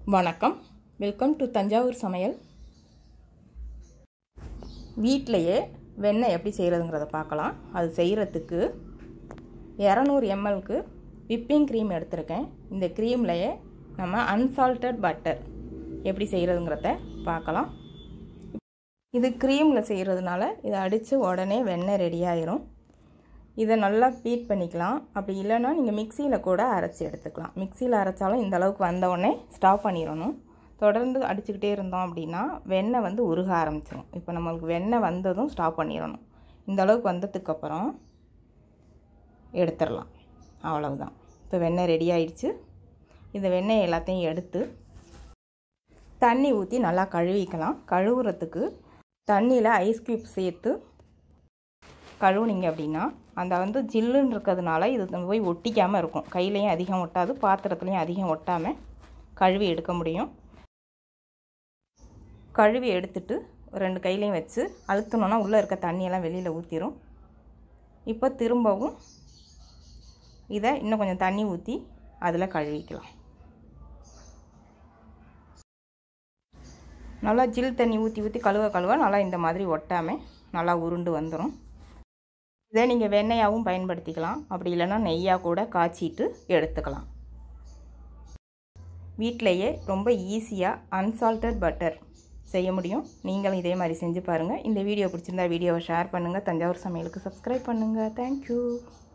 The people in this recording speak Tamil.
வணக்கம் வெல்கம் டு தஞ்சாவூர் சமையல் வீட்டிலையே வெண்ணெய் எப்படி செய்கிறதுங்கிறத பார்க்கலாம் அது செய்கிறதுக்கு இரநூறு எம்எல்க்கு விப்பிங் க்ரீம் எடுத்திருக்கேன் இந்த க்ரீம்லையே நம்ம அன்சால்டட் பட்டர் எப்படி செய்கிறதுங்கிறத பார்க்கலாம் இது க்ரீமில் செய்கிறதுனால இதை அடித்து உடனே வெண்ணெய் ரெடி ஆயிரும் இதை நல்லா பீட் பண்ணிக்கலாம் அப்படி இல்லைன்னா நீங்கள் மிக்சியில் கூட அரைச்சி எடுத்துக்கலாம் மிக்சியில் அரைச்சாலும் இந்த அளவுக்கு வந்தவுடனே ஸ்டாப் பண்ணிடணும் தொடர்ந்து அடிச்சுக்கிட்டே இருந்தோம் அப்படின்னா வெண்ணெய் வந்து உருக ஆரம்பிச்சிடும் இப்போ நம்மளுக்கு வெண்ணெய் வந்ததும் ஸ்டாப் பண்ணிடணும் இந்த அளவுக்கு வந்ததுக்கப்புறம் எடுத்துடலாம் அவ்வளவுதான் இப்போ வெண்ணெய் ரெடி ஆயிடுச்சு இந்த வெண்ணெய் எல்லாத்தையும் எடுத்து தண்ணி ஊற்றி நல்லா கழுவிக்கலாம் கழுவுறதுக்கு தண்ணியில் ஐஸ் க்யூப் சேர்த்து கழுவுனீங்க அப்படின்னா அந்த வந்து ஜில்லுன்னு இருக்கிறதுனால இது போய் ஒட்டிக்காமல் இருக்கும் கையிலையும் அதிகம் ஒட்டாது பாத்திரத்துலையும் அதிகம் ஒட்டாமல் கழுவி எடுக்க முடியும் கழுவி எடுத்துட்டு ரெண்டு கையிலையும் வச்சு அழுத்தணுன்னா உள்ளே இருக்க தண்ணியெல்லாம் வெளியில் ஊற்றிடும் இப்போ திரும்பவும் இதை இன்னும் கொஞ்சம் தண்ணி ஊற்றி அதில் கழுவிக்கலாம் நல்லா ஜில் தண்ணி ஊற்றி ஊற்றி கழுவ கழுவ நல்லா இந்த மாதிரி ஒட்டாமல் நல்லா உருண்டு வந்துடும் இதை நீங்கள் வெண்ணெயாகவும் பயன்படுத்திக்கலாம் அப்படி இல்லைன்னா நெய்யாக கூட காய்ச்சிட்டு எடுத்துக்கலாம் வீட்டிலையே ரொம்ப ஈஸியாக அன்சால்டட் பட்டர் செய்ய முடியும் நீங்களும் இதே மாதிரி செஞ்சு பாருங்கள் இந்த வீடியோ பிடிச்சிருந்தா வீடியோவை ஷேர் பண்ணுங்கள் தஞ்சாவூர் சமையலுக்கு சப்ஸ்கிரைப் பண்ணுங்கள் தேங்க்யூ